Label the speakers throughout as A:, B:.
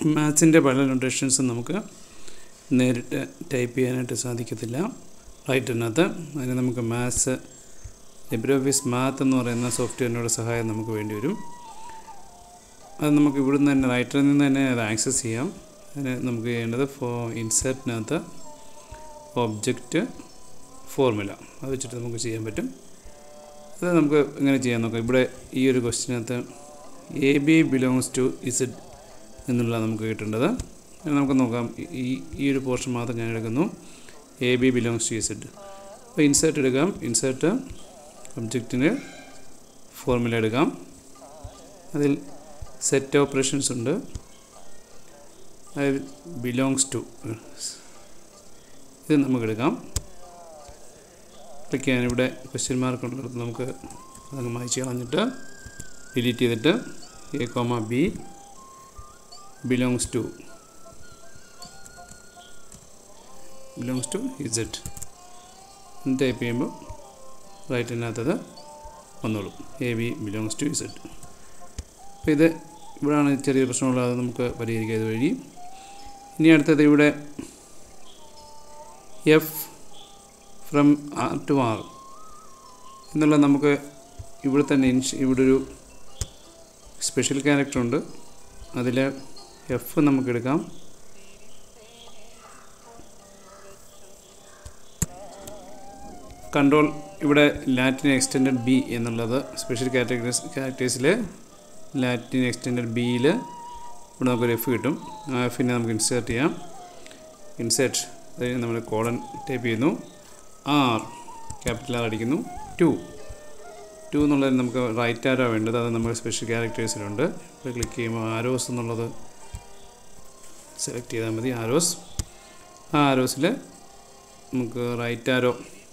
A: മാത്സിൻ്റെ പല നൊട്ടേഷൻസും നമുക്ക് നേരിട്ട് ടൈപ്പ് ചെയ്യാനായിട്ട് സാധിക്കത്തില്ല റൈറ്ററിനകത്ത് അതിന് നമുക്ക് മാത്സ് ലിബ്രെ ഓഫീസ് മാത്ത് എന്ന് പറയുന്ന സോഫ്റ്റ്വെയറിനോട് സഹായം നമുക്ക് വേണ്ടി വരും അത് നമുക്ക് ഇവിടുന്ന് തന്നെ റൈറ്ററിൽ നിന്ന് തന്നെ അത് ആക്സസ് ചെയ്യാം അതിന് നമുക്ക് ചെയ്യേണ്ടത് ഫോ ഇൻസെർട്ടിനകത്ത് ഒബ്ജക്റ്റ് ഫോർമുല അത് വെച്ചിട്ട് നമുക്ക് ചെയ്യാൻ പറ്റും അത് നമുക്ക് ഇങ്ങനെ ചെയ്യാൻ നോക്കാം ഇവിടെ ഈ ഒരു ക്വസ്റ്റിനകത്ത് A B belongs to Z എന്നുള്ള നമുക്ക് കിട്ടേണ്ടത് അത് നമുക്ക് നോക്കാം ഈ ഈ ഒരു പോർഷൻ മാത്രം ഞാൻ എടുക്കുന്നു A B belongs to Z അപ്പോൾ ഇൻസേർട്ട് എടുക്കാം ഇൻസേർട്ട് ഒബ്ജക്റ്റിന് ഫോർമുല എടുക്കാം അതിൽ സെറ്റ് ഓപ്പറേഷൻസ് ഉണ്ട് അതിൽ ബിലോങ്സ് ടു ഇത് നമുക്ക് എടുക്കാം ക്ലിക്ക് ചെയ്യാൻ ഇവിടെ ക്വസ്റ്റ്യൻ മാർക്ക് ഉള്ളിടത്ത് നമുക്ക് അതങ്ങ് മായ്ച്ച് കളഞ്ഞിട്ട് ഡിലീറ്റ് ചെയ്തിട്ട് A comma B belongs to belongs to Z എന്ന് ടൈപ്പ് ചെയ്യുമ്പോൾ റൈറ്റിനകത്തത് വന്നോളും A B belongs to Z അപ്പോൾ ഇത് ഇവിടെയാണ് ചെറിയ പ്രശ്നമുള്ളത് അത് നമുക്ക് പരിഹരിക്കാം ഇതുവഴി ഇനി അടുത്തത് ഇവിടെ F from R to R എന്നുള്ള നമുക്ക് ഇവിടെ തന്നെ ഇൻഷ് ഇവിടെ ഒരു സ്പെഷ്യൽ ക്യാരക്ടർ ഉണ്ട് അതിൽ എഫ് നമുക്ക് എടുക്കാം കൺട്രോൾ ഇവിടെ ലാറ്റിൻ എക്സ്റ്റൻഡഡ് ബി എന്നുള്ളത് സ്പെഷ്യൽ കാറ്റഗറീസ് ക്യാരക്ടേഴ്സിൽ ലാറ്റിൻ എക്സ്റ്റൻഡഡ് ബിയിൽ ഇവിടെ നമുക്കൊരു എഫ് കിട്ടും ആ എഫിനെ നമുക്ക് ഇൻസേർട്ട് ചെയ്യാം ഇൻസേർട്ട് അതായത് നമ്മൾ കോളൻ ടൈപ്പ് ചെയ്യുന്നു ആർ ക്യാപിറ്റൽ ആർ അടിക്കുന്നു ടു ടു എന്നുള്ളതിന് നമുക്ക് റൈറ്റ് ആരോ വേണ്ടത് അത് നമുക്ക് സ്പെഷ്യൽ ക്യാരക്ടേഴ്സിലുണ്ട് ഇവിടെ ക്ലിക്ക് ചെയ്യുമ്പോൾ ആരോസ് എന്നുള്ളത് സെലക്ട് ചെയ്താൽ മതി ആരോസ് ആ ആരോസിൽ നമുക്ക് റൈറ്റ് ആരോ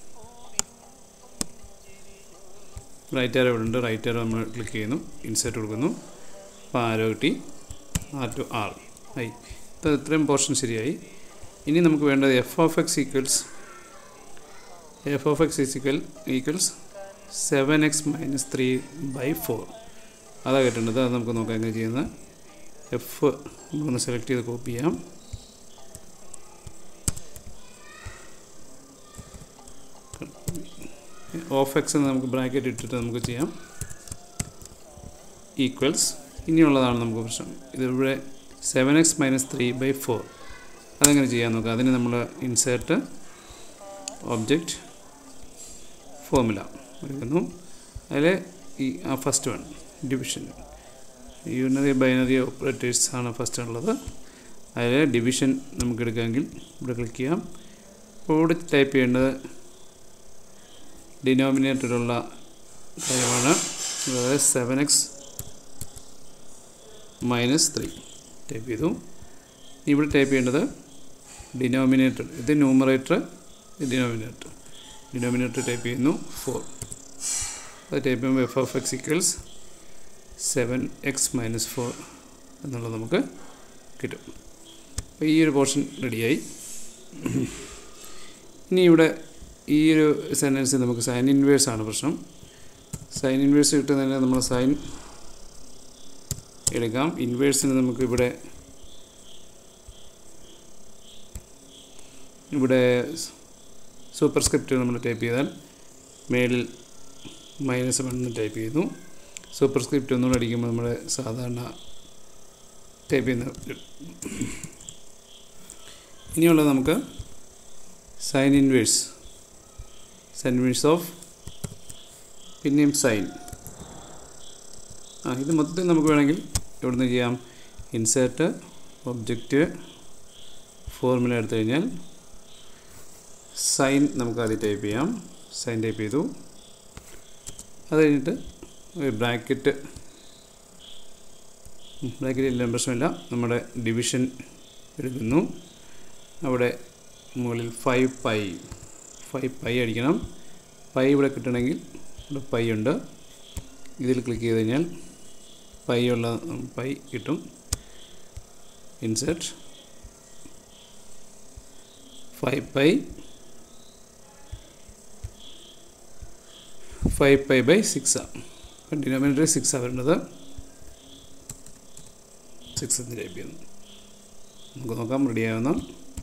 A: റൈറ്റ് ആരോ ഇവിടെ ഉണ്ട് റൈറ്റ് ആരോ നമ്മൾ ക്ലിക്ക് ചെയ്യുന്നു ഇൻസേർട്ട് കൊടുക്കുന്നു അപ്പോൾ ആരോ കിട്ടി ആർ ടു ആർ ആയി ഇപ്പോൾ ഇത്രയും പോർഷൻ ശരിയായി ഇനി നമുക്ക് വേണ്ടത് f of x equals f of x equal equals seven x minus three by four അതാണ് കിട്ടേണ്ടത് അത് നമുക്ക് നോക്കാം എങ്ങനെ ചെയ്യുന്നത് എഫ് നമ്മളൊന്ന് സെലക്ട് ചെയ്ത് കോപ്പി ചെയ്യാം ഓഫ് എക്സ് എന്ന് നമുക്ക് ബ്രാക്കറ്റ് ഇട്ടിട്ട് നമുക്ക് ചെയ്യാം ഈക്വൽസ് ഇനിയുള്ളതാണ് നമുക്ക് പ്രശ്നം ഇതിവിടെ seven x minus three by four അതെങ്ങനെ ചെയ്യാൻ നോക്കാം അതിന് നമ്മൾ ഇൻസേർട്ട് ഒബ്ജക്റ്റ് ഫോർമുല എടുക്കുന്നു അതിൽ ഈ ആ first one division unary binary operators ആണ് ഫസ്റ്റ് ഉള്ളത് അതിൽ ഡിവിഷൻ നമുക്ക് എടുക്കാമെങ്കിൽ ഇവിടെ ക്ലിക്ക് ചെയ്യാം അപ്പോൾ ഇവിടെ ടൈപ്പ് ചെയ്യേണ്ടത് ഡിനോമിനേറ്ററിലുള്ള കാര്യമാണ് അതായത് seven x minus three type ചെയ്തു ഇവിടെ ടൈപ്പ് ചെയ്യേണ്ടത് ഡിനോമിനേറ്റർ ഇത് ന്യൂമറേറ്റർ ഇത് ഡിനോമിനേറ്റർ ഡിനോമിനേറ്റർ ടൈപ്പ് ചെയ്യുന്നു ഫോർ അത് ടൈപ്പ് ചെയ്യുമ്പോൾ f of x equals seven x minus four എന്നുള്ളത് നമുക്ക് കിട്ടും അപ്പോൾ ഈ ഒരു പോർഷൻ റെഡിയായി ഇനി ഇവിടെ ഈ ഒരു സെൻറ്റൻസിൽ നമുക്ക് സൈൻ ഇൻവേഴ്സ് ആണ് പ്രശ്നം സൈൻ ഇൻവേഴ്സ് കിട്ടുന്നതിന് നമ്മൾ സൈൻ എടുക്കാം ഇൻവേഴ്സിന് നമുക്ക് ഇവിടെ ഇവിടെ സൂപ്പർ സ്ക്രിപ്റ്റ് നമ്മൾ ടൈപ്പ് ചെയ്താൽ മേളിൽ മൈനസ് വൺ എന്ന് ടൈപ്പ് ചെയ്യുന്നു സൂപ്പർ സ്ക്രിപ്റ്റ് ഒന്നുകൂടെ അടിക്കുമ്പോൾ നമ്മൾ സാധാരണ ടൈപ്പ് ചെയ്യുന്ന ഇനിയുള്ളത് നമുക്ക് sine inverse sine inverse of പിന്നെയും സൈൻ ആ ഇത് മൊത്തത്തിൽ നമുക്ക് വേണമെങ്കിൽ ഇവിടുന്ന് ചെയ്യാം ഇൻസേർട്ട് ഒബ്ജക്റ്റ് ഫോർമുല എടുത്തു കഴിഞ്ഞാൽ സൈൻ നമുക്ക് ആദ്യം ടൈപ്പ് ചെയ്യാം സൈൻ ടൈപ്പ് ചെയ്തു അത് കഴിഞ്ഞിട്ട് ഒരു ബ്രാക്കറ്റ് ബ്രാക്കറ്റ് ഇല്ല പ്രശ്നമില്ല നമ്മുടെ ഡിവിഷൻ എടുക്കുന്നു അവിടെ മുകളിൽ ഫൈവ് പൈ ഫൈവ് പൈ അടിക്കണം പൈ ഇവിടെ കിട്ടണമെങ്കിൽ ഇവിടെ പൈ ഉണ്ട് ഇതിൽ ക്ലിക്ക് ചെയ്ത് കഴിഞ്ഞാൽ പൈ ഉള്ള പൈ കിട്ടും insert five pi five pi by six denominator six ആണ് വരുന്നത് സിക്സ് എന്ന് ടൈപ്പ് ചെയ്യുന്നു നമുക്ക് നോക്കാം റെഡിയാവുന്ന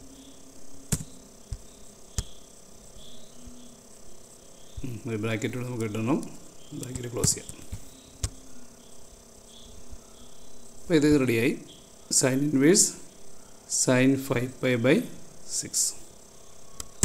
A: ഒരു ബ്രാക്കറ്റ് നമുക്ക് ഇടണം ബ്രാക്കറ്റ് ക്ലോസ് ചെയ്യാം അപ്പോൾ ഇത് റെഡിയായി sine inverse sine five pi by six